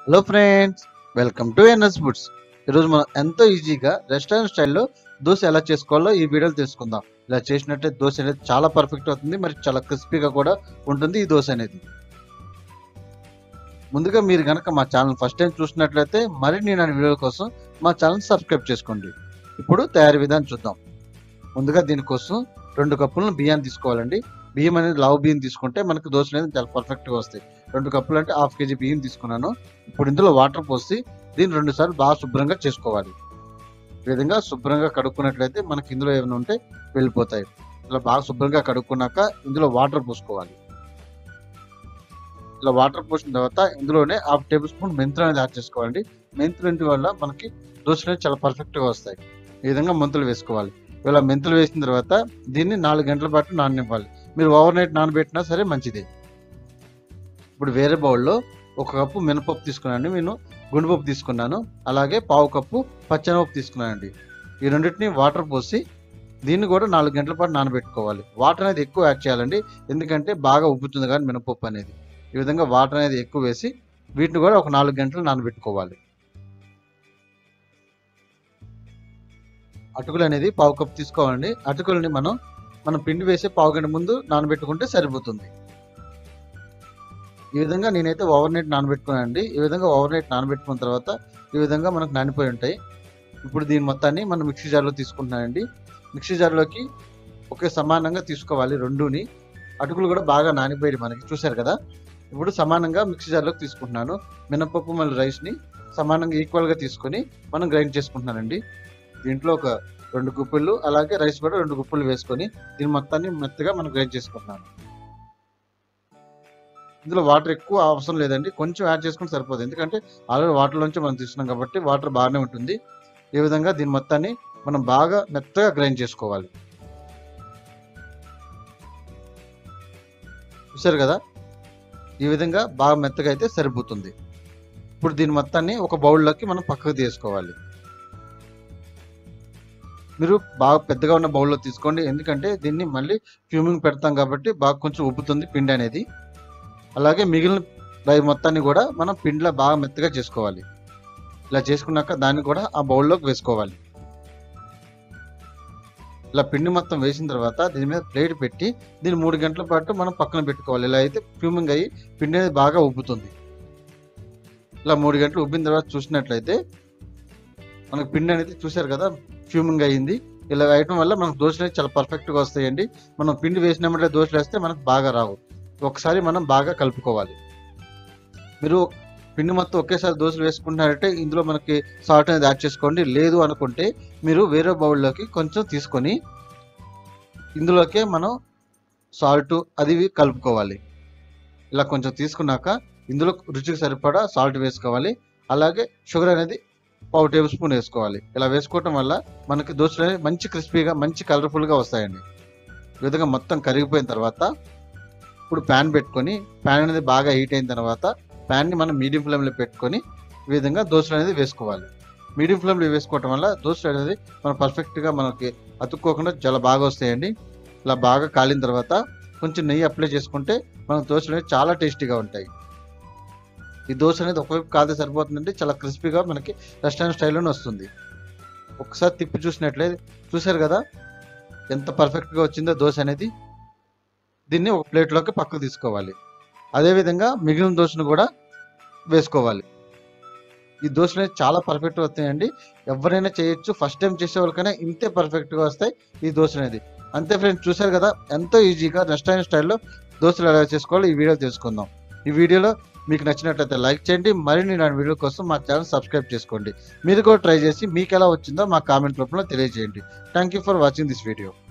hello friends welcome to NS foods ఈరోజు మనం ఎంతో ఈజీగా రెస్టారెంట్ స్టైల్లో దోశ ఎలా చేసుకోవాలో ఈ వీడియోలో తెలుసుకుందాం ఇలా చేసినట్టే దోశ అనేది చాలా పర్ఫెక్ట్ అవుతుంది మరి చాలా క్రిస్పీగా కూడా ఉంటుంది ఈ దోశ అనేది ముందుగా మీరు కనుక మా ఛానల్ ఫస్ట్ టైం చూసినట్లయితే మరిన్ని నా వీడియోల కోసం మా ఛానల్ సబ్స్క్రైబ్ చేసుకోండి ఇప్పుడు తయారీ విధానం చూద్దాం ముందుగా దీనికోసం రెండు కప్పులను బియ్యాన్ని తీసుకోవాలండి బియ్యం అనేది లావు బియ్యం తీసుకుంటే మనకు దోశ అనేది చాలా పర్ఫెక్ట్గా వస్తాయి రెండు కప్పులు అంటే హాఫ్ కేజీ బియ్యం తీసుకున్నాను ఇప్పుడు ఇందులో వాటర్ పోసి దీన్ని రెండు సార్లు బాగా శుభ్రంగా చేసుకోవాలి ఈ విధంగా శుభ్రంగా కడుక్కున్నట్లయితే మనకి ఇందులో ఏమైనా ఉంటే వెళ్ళిపోతాయి ఇలా బాగా శుభ్రంగా కడుక్కున్నాక ఇందులో వాటర్ పోసుకోవాలి ఇలా వాటర్ పోసిన తర్వాత ఇందులోనే హాఫ్ టేబుల్ స్పూన్ మెంతులు అనేది యాడ్ చేసుకోవాలండి మెంతులు ఇంటి వల్ల మనకి దోశలు అనేవి చాలా పర్ఫెక్ట్గా వస్తాయి ఈ విధంగా మెంతులు వేసుకోవాలి ఇలా మెంతులు వేసిన తర్వాత దీన్ని నాలుగు గంటల పాటు నాననివ్వాలి మీరు ఓవర్ నైట్ నానబెట్టినా సరే మంచిదే ఇప్పుడు వేరే బౌల్లో ఒక కప్పు మినపప్పు తీసుకున్నాను నేను గుండెపప్పు తీసుకున్నాను అలాగే పావు కప్పు పచ్చనపప్పు తీసుకున్నానండి ఈ రెండింటిని వాటర్ పోసి దీన్ని కూడా నాలుగు గంటల పాటు నానబెట్టుకోవాలి వాటర్ అనేది ఎక్కువ యాడ్ చేయాలండి ఎందుకంటే బాగా ఉబ్బుతుంది కానీ మినపప్పు అనేది ఈ విధంగా వాటర్ అనేది ఎక్కువ వేసి వీటిని కూడా ఒక నాలుగు గంటలు నానబెట్టుకోవాలి అటుకులు అనేది పావు కప్పు తీసుకోవాలండి అటుకులని మనం మనం పిండి వేసే పావు గంట ముందు నానబెట్టుకుంటే సరిపోతుంది ఈ విధంగా నేనైతే ఓవర్ నైట్ నానబెట్టుకున్నానండి ఈ విధంగా ఓవర్ నైట్ నానబెట్టుకున్న తర్వాత ఈ విధంగా మనకు నానిపోయి ఉంటాయి ఇప్పుడు దీని మొత్తాన్ని మనం మిక్సీ జార్లో తీసుకుంటున్నానండి మిక్సీ జార్లోకి ఒకే సమానంగా తీసుకోవాలి రెండుని అటుకులు కూడా బాగా నానిపోయి మనకి చూశారు కదా ఇప్పుడు సమానంగా మిక్సీ జార్లోకి తీసుకుంటున్నాను మినపప్పు మళ్ళీ రైస్ని సమానంగా ఈక్వల్గా తీసుకొని మనం గ్రైండ్ చేసుకుంటున్నానండి దీంట్లో ఒక రెండు గుప్పిళ్ళు అలాగే రైస్ కూడా రెండు గుప్పిళ్ళు వేసుకొని దీని మొత్తాన్ని మెత్తగా మనం గ్రైండ్ చేసుకుంటున్నాను ఇందులో వాటర్ ఎక్కువ అవసరం లేదండి కొంచెం యాడ్ చేసుకుంటే సరిపోతుంది ఎందుకంటే ఆల్రెడీ వాటర్ నుంచి మనం తీసుకున్నాం కాబట్టి వాటర్ బాగానే ఉంటుంది ఈ విధంగా దీని మొత్తాన్ని మనం బాగా మెత్తగా గ్రైండ్ చేసుకోవాలి చూసారు కదా ఈ విధంగా బాగా మెత్తగా అయితే సరిపోతుంది ఇప్పుడు దీని మొత్తాన్ని ఒక బౌల్లోకి మనం పక్కకు తీసుకోవాలి మీరు బాగా పెద్దగా ఉన్న బౌల్లో తీసుకోండి ఎందుకంటే దీన్ని మళ్ళీ ఫ్యూమింగ్ పెడతాం కాబట్టి బాగా కొంచెం ఉబ్బుతుంది పిండి అనేది అలాగే మిగిలిన రై మొత్తాన్ని కూడా మనం పిండిలో బాగా మెత్తగా చేసుకోవాలి ఇలా చేసుకున్నాక దాన్ని కూడా ఆ బౌల్లోకి వేసుకోవాలి ఇలా పిండి మొత్తం వేసిన తర్వాత దీని మీద ప్లేట్ పెట్టి దీన్ని మూడు గంటల పాటు మనం పక్కన పెట్టుకోవాలి ఇలా అయితే ఫ్యూమింగ్ అయ్యి పిండి అనేది బాగా ఉబ్బుతుంది ఇలా మూడు గంటలు ఉబ్బిన తర్వాత చూసినట్లయితే మనకు పిండి అనేది చూశారు కదా ఫ్యూమింగ్ అయ్యింది ఇలా వేయటం వల్ల మనకు దోశలు అనేది చాలా పర్ఫెక్ట్గా వస్తాయండి మనం పిండి వేసినామంటే దోశలు వేస్తే మనకు బాగా రావు ఒకసారి మనం బాగా కలుపుకోవాలి మీరు పిండి మొత్తం ఒకేసారి దోశలు వేసుకుంటున్నారంటే ఇందులో మనకి సాల్ట్ అనేది యాడ్ చేసుకోండి లేదు అనుకుంటే మీరు వేరే బౌల్లోకి కొంచెం తీసుకొని ఇందులోకే మనం సాల్ట్ అది ఇవి కలుపుకోవాలి ఇలా కొంచెం తీసుకున్నాక ఇందులో రుచికి సరిపడా సాల్ట్ వేసుకోవాలి అలాగే షుగర్ అనేది పావు టేబుల్ స్పూన్ వేసుకోవాలి ఇలా వేసుకోవటం వల్ల మనకి దోశలు అనేవి మంచి క్రిస్పీగా మంచి కలర్ఫుల్గా వస్తాయండి ఈ విధంగా మొత్తం కరిగిపోయిన తర్వాత ఇప్పుడు ప్యాన్ పెట్టుకొని ప్యాన్ అనేది బాగా హీట్ అయిన తర్వాత ప్యాన్ని మనం మీడియం ఫ్లేమ్లో పెట్టుకొని ఈ విధంగా దోశలు అనేది వేసుకోవాలి మీడియం ఫ్లేమ్లో వేసుకోవటం వల్ల దోశలు అనేది మనం పర్ఫెక్ట్గా మనకి అతుక్కోకుండా చాలా బాగా వస్తాయండి ఇలా బాగా కాలిన తర్వాత కొంచెం నెయ్యి అప్లై చేసుకుంటే మన దోశలు అనేవి చాలా టేస్టీగా ఉంటాయి ఈ దోశ అనేది ఒకవైపు కాదే సరిపోతుందంటే చాలా క్రిస్పీగా మనకి రెస్టారెంట్ స్టైల్లోనే వస్తుంది ఒకసారి తిప్పి చూసినట్లయితే చూశారు కదా ఎంత పర్ఫెక్ట్గా వచ్చిందో దోశ అనేది దీన్ని ఒక ప్లేట్లోకి పక్కకు తీసుకోవాలి అదేవిధంగా మిగిలిన దోశను కూడా వేసుకోవాలి ఈ దోశలు అనేవి చాలా పర్ఫెక్ట్గా వస్తాయండి ఎవరైనా చేయొచ్చు ఫస్ట్ టైం చేసే వాళ్ళకైనా ఇంతే పర్ఫెక్ట్గా వస్తాయి ఈ దోశ అనేది అంతే ఫ్రెండ్స్ చూశారు కదా ఎంతో ఈజీగా రెస్టారెంట్ స్టైల్లో దోశలు ఎలా చేసుకోవాలో ఈ వీడియో తెలుసుకుందాం ఈ వీడియోలో మీకు నచ్చినట్లయితే లైక్ చేయండి మరిన్ని నా వీడియో కోసం మా ఛానల్ సబ్స్క్రైబ్ చేసుకోండి మీరు కూడా ట్రై చేసి మీకు ఎలా వచ్చిందో మా కామెంట్ రూపంలో తెలియజేయండి thank you for watching this video